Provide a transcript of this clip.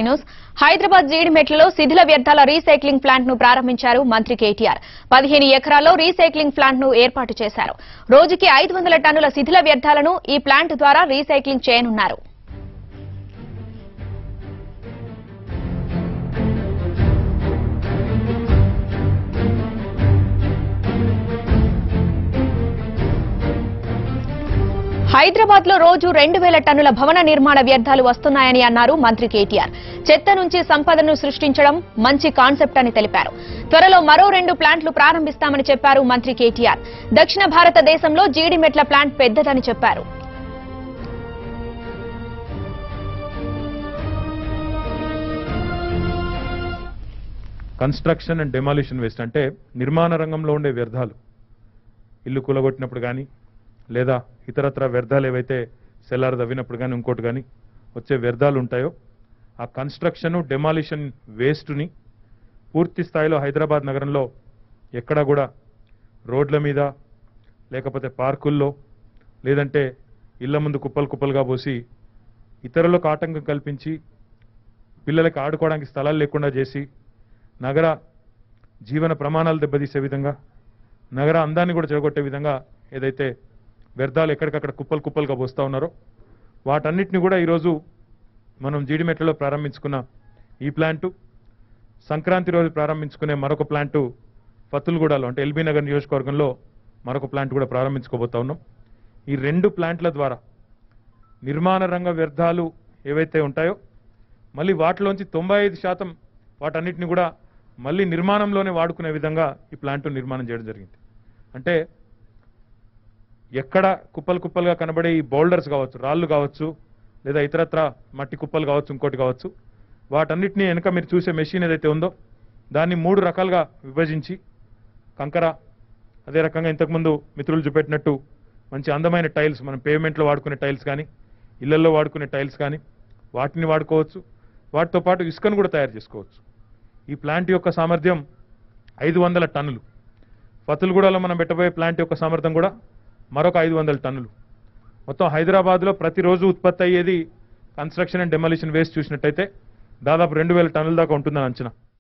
news Hyderabad జీడిమెట్లలో శిథిల వ్యర్థాల recycling plant ను ప్రారంభించారు మంత్రి కేటీఆర్ పదిహేను ఎకరాల్లో రీసైక్లింగ్ ప్లాంట్ ను ఏర్పాటు చేశారు రోజుకి ఐదు వందల టన్నుల శిథిల వ్యర్థాలను ఈ ప్లాంట్ ద్వారా రీసైక్లింగ్ చేయనున్నారు హైదరాబాద్ లో రోజు రెండు వేల టన్నుల భవన నిర్మాణ వ్యర్థాలు వస్తున్నాయని అన్నారు మంత్రి కేటీఆర్ చెత్త నుంచి సంపదను సృష్టించడం మంచి కాన్సెప్ట్ అని తెలిపారు త్వరలో మరో రెండు ప్లాంట్లు ప్రారంభిస్తామని చెప్పారు మంత్రి కేటీఆర్ దక్షిణ భారతదేశంలో జీడిమెట్ల ప్లాంట్ పెద్దదని చెప్పారు కన్స్ట్రక్షన్ అండ్ డెమాలిషన్ వేస్ట్ అంటే నిర్మాణ రంగంలో ఉండే వ్యర్థాలు ఇల్లు కూలగొట్టినప్పుడు కానీ లేదా ఇతరత్ర వ్యర్థాలు ఏవైతే సెల్లార్ తవ్వినప్పుడు కానీ ఇంకోటి కానీ వచ్చే వ్యర్థాలు ఉంటాయో ఆ కన్స్ట్రక్షన్ డెమాలిషన్ వేస్ట్ని పూర్తి స్థాయిలో హైదరాబాద్ నగరంలో ఎక్కడా కూడా రోడ్ల మీద లేకపోతే పార్కుల్లో లేదంటే ఇళ్ల ముందు కుప్పలు కుప్పలుగా పోసి ఇతరులకు ఆటంకం కల్పించి పిల్లలకి ఆడుకోవడానికి స్థలాలు లేకుండా చేసి నగర జీవన ప్రమాణాలు దెబ్బతీసే విధంగా నగర అందాన్ని కూడా చెడగొట్టే విధంగా ఏదైతే వ్యర్థాలు ఎక్కడికక్కడ కుప్పలు కుప్పలుగా పోస్తూ ఉన్నారో వాటన్నిటిని కూడా ఈరోజు మనం జీడిమెట్లలో ప్రారంభించుకున్న ఈ ప్లాంటు సంక్రాంతి రోజు ప్రారంభించుకునే మరొక ప్లాంటు ఫతుల్గూడలో అంటే ఎల్బీ నగర్ నియోజకవర్గంలో మరొక ప్లాంట్ కూడా ప్రారంభించుకోబోతా ఉన్నాం ఈ రెండు ప్లాంట్ల ద్వారా నిర్మాణ రంగ వ్యర్థాలు ఏవైతే ఉంటాయో మళ్ళీ వాటిలోంచి తొంభై ఐదు శాతం వాటన్నిటిని కూడా మళ్ళీ నిర్మాణంలోనే వాడుకునే విధంగా ఈ ప్లాంట్ నిర్మాణం చేయడం జరిగింది అంటే ఎక్కడ కుప్పలు కుప్పలుగా కనబడే ఈ బౌల్డర్స్ కావచ్చు రాళ్ళు కావచ్చు లేదా ఇతరత్ర మట్టి కుప్పలు కావచ్చు ఇంకోటి కావచ్చు వాటన్నిటిని వెనక మీరు చూసే మెషిన్ ఏదైతే ఉందో దాన్ని మూడు రకాలుగా విభజించి కంకర అదే రకంగా ఇంతకుముందు మిత్రులు చూపెట్టినట్టు మంచి అందమైన టైల్స్ మనం పేమెంట్లో వాడుకునే టైల్స్ కానీ ఇళ్లలో వాడుకునే టైల్స్ కానీ వాటిని వాడుకోవచ్చు వాటితో పాటు ఇసుకను కూడా తయారు చేసుకోవచ్చు ఈ ప్లాంట్ యొక్క సామర్థ్యం ఐదు వందల టన్నులు ఫతుల్గూడలో మనం పెట్టబోయే ప్లాంట్ యొక్క సామర్థ్యం కూడా మరొక ఐదు వందల టన్నులు మొత్తం హైదరాబాద్లో ప్రతిరోజు ఉత్పత్తి అయ్యేది కన్స్ట్రక్షన్ అండ్ డెమలిషన్ వేస్ట్ చూసినట్టయితే దాదాపు రెండు వేల టన్నుల దాకా ఉంటుందని అంచనా